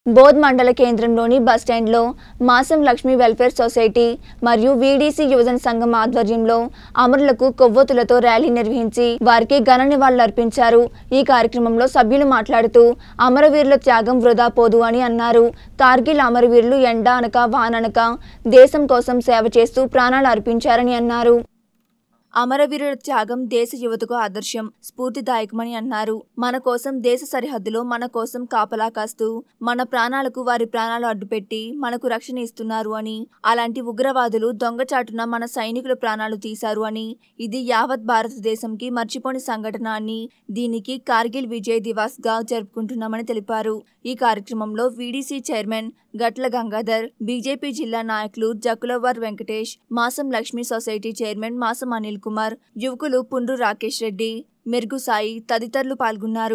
బోధ్ మండల కేంద్రంలోని బస్టాండ్లో మాసం లక్ష్మీ వెల్ఫేర్ సొసైటీ మరియు వీడీసీ యువజన సంఘం ఆధ్వర్యంలో అమరులకు కొవ్వొత్తులతో ర్యాలీ నిర్వహించి వారికి ఘన నివాళులర్పించారు ఈ కార్యక్రమంలో సభ్యులు మాట్లాడుతూ అమరవీరుల త్యాగం వృధా పోదు అని అన్నారు కార్గిల్ అమరవీరులు ఎండ అనక వాననక దేశం కోసం సేవ చేస్తూ ప్రాణాలు అర్పించారని అన్నారు అమరవీరుల త్యాగం దేశ యువతకు ఆదర్శం స్ఫూర్తిదాయకమని అన్నారు మన కోసం దేశ సరిహద్దులో మన కోసం కాపలా కాస్తూ మన ప్రాణాలకు వారి ప్రాణాలు అడ్డుపెట్టి మనకు రక్షణ ఇస్తున్నారు అని అలాంటి ఉగ్రవాదులు దొంగచాటున మన సైనికుల ప్రాణాలు తీశారు అని ఇది యావత్ భారతదేశంకి మర్చిపోని సంఘటన అని దీనికి కార్గిల్ విజయ్ దివాస్ గా జరుపుకుంటున్నామని తెలిపారు ఈ కార్యక్రమంలో వీడీసీ చైర్మన్ గట్ల గంగాధర్ బీజేపీ జిల్లా నాయకులు జకులవర్ వెంకటేష్ మాసం లక్ష్మీ సొసైటీ చైర్మన్ మాసం అనిల్ కుమార్ యువకులు పుండ్రు రాకేష్ రెడ్డి మెరుగు సాయి తదితరులు పాల్గొన్నారు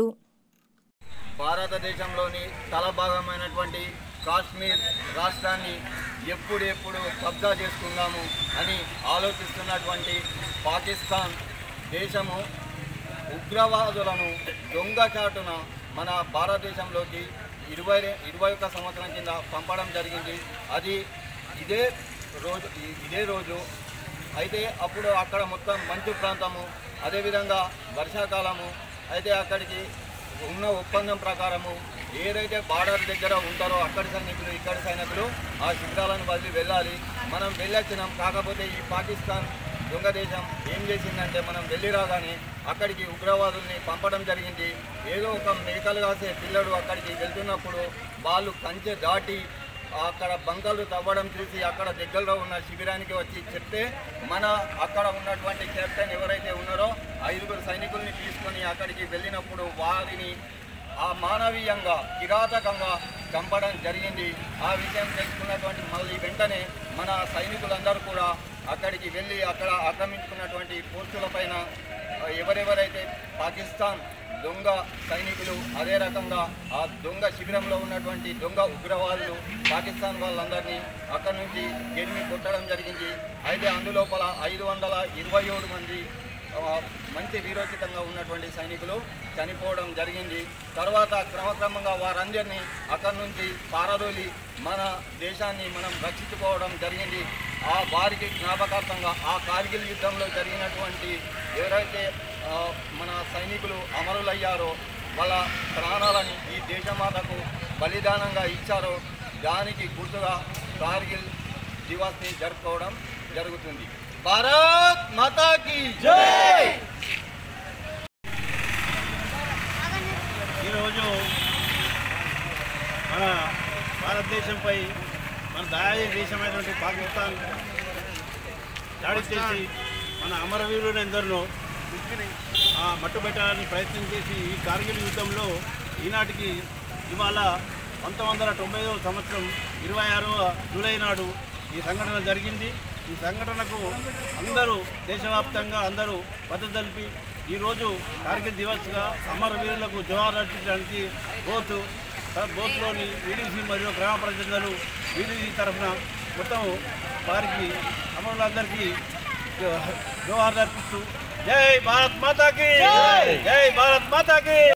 భారతదేశంలోని తలభాగమైనటువంటి కాశ్మీర్ రాష్ట్రాన్ని ఎప్పుడెప్పుడు కబ్జా చేసుకుందాము అని ఆలోచిస్తున్నటువంటి పాకిస్తాన్ దేశము ఉగ్రవాదులను దొంగచాటున మన భారతదేశంలోకి ఇరవై ఇరవై ఒక్క సంవత్సరం కింద పంపడం జరిగింది అది ఇదే రోజు ఇదే రోజు అయితే అప్పుడు అక్కడ మొత్తం మంచు ప్రాంతము అదేవిధంగా వర్షాకాలము అయితే అక్కడికి ఉన్న ఒప్పందం ప్రకారము ఏదైతే బార్డర్ దగ్గర ఉంటారో అక్కడి సైనికులు ఇక్కడి సైనికులు ఆ శిబిరాలను వదిలి వెళ్ళాలి మనం వెళ్ళొచ్చినాం కాకపోతే ఈ పాకిస్తాన్ దొంగ దేశం ఏం చేసిందంటే మనం వెళ్ళి రాగానే అక్కడికి ఉగ్రవాదుల్ని పంపడం జరిగింది ఏదో ఒక మేకలు కాసే పిల్లడు అక్కడికి వెళ్తున్నప్పుడు వాళ్ళు కంచె దాటి అక్కడ బంకలు తవ్వడం చూసి అక్కడ దగ్గరలో ఉన్న శిబిరానికి వచ్చి చెప్తే మన అక్కడ ఉన్నటువంటి కెప్టెన్ ఎవరైతే ఉన్నారో ఐదుగురు సైనికుల్ని తీసుకొని అక్కడికి వెళ్ళినప్పుడు వారిని ఆ మానవీయంగా కిరాతకంగా చంపడం జరిగింది ఆ విషయం తెలుసుకున్నటువంటి మళ్ళీ వెంటనే మన సైనికులందరూ కూడా అక్కడికి వెళ్ళి అక్కడ ఆక్రమించుకున్నటువంటి పోస్టులపైన ఆ, ఎవరెవరైతే పాకిస్తాన్ దొంగ సైనికులు అదే రకంగా ఆ దొంగ శిబిరంలో ఉన్నటువంటి దొంగ ఉగ్రవాదులు పాకిస్తాన్ వాళ్ళందరినీ అక్కడి నుంచి గెలిమి కొట్టడం జరిగింది అయితే అందులోపల ఐదు వందల ఇరవై ఏడు మంది ఆ, మంచి వీరోచితంగా ఉన్నటువంటి సైనికులు చనిపోవడం జరిగింది తర్వాత క్రమక్రమంగా వారందరినీ అక్కడి నుంచి పారదోలి మన దేశాన్ని మనం రక్షించుకోవడం జరిగింది ఆ వారికి జ్ఞాపకార్థంగా ఆ కార్గిల్ యుద్ధంలో జరిగినటువంటి ఎవరైతే ఆ, మన సైనికులు అమరులయ్యారో వాళ్ళ ప్రాణాలని ఈ దేశమాతకు బలిదానంగా ఇచ్చారో దానికి గుర్తుగా కార్గిల్ దివాస్ని జరుపుకోవడం జరుగుతుంది భారత్ మాతాకి జై ఈరోజు మన భారతదేశంపై మన దాయ దేశమైనటువంటి పాకిస్తాన్ దాడి చేసి మన అమరవీరులను ఎందరినో ఆ, మట్టుబెట్టాలని ప్రయత్నం చేసి ఈ కార్గిల్ యుద్ధంలో ఈనాటికి ఇవాళ పంతొమ్మిది వందల తొంభై ఐదవ సంవత్సరం ఇరవై ఆరవ జూలై నాడు ఈ సంఘటన జరిగింది ఈ సంఘటనకు అందరూ దేశవ్యాప్తంగా అందరూ మద్దతు తెలిపి ఈరోజు కార్గిల్ దివస్గా అమరవీరులకు జవాహర్ అర్పించడానికి బోత్ బోత్లోని వీడీసీ మరియు గ్రామ ప్రజలు వీడీసీ తరఫున మొత్తం వారికి అమరులందరికీ జోహార్ అర్పిస్తూ జై భారత్ మాతాకి జై భారత్ మాతాకి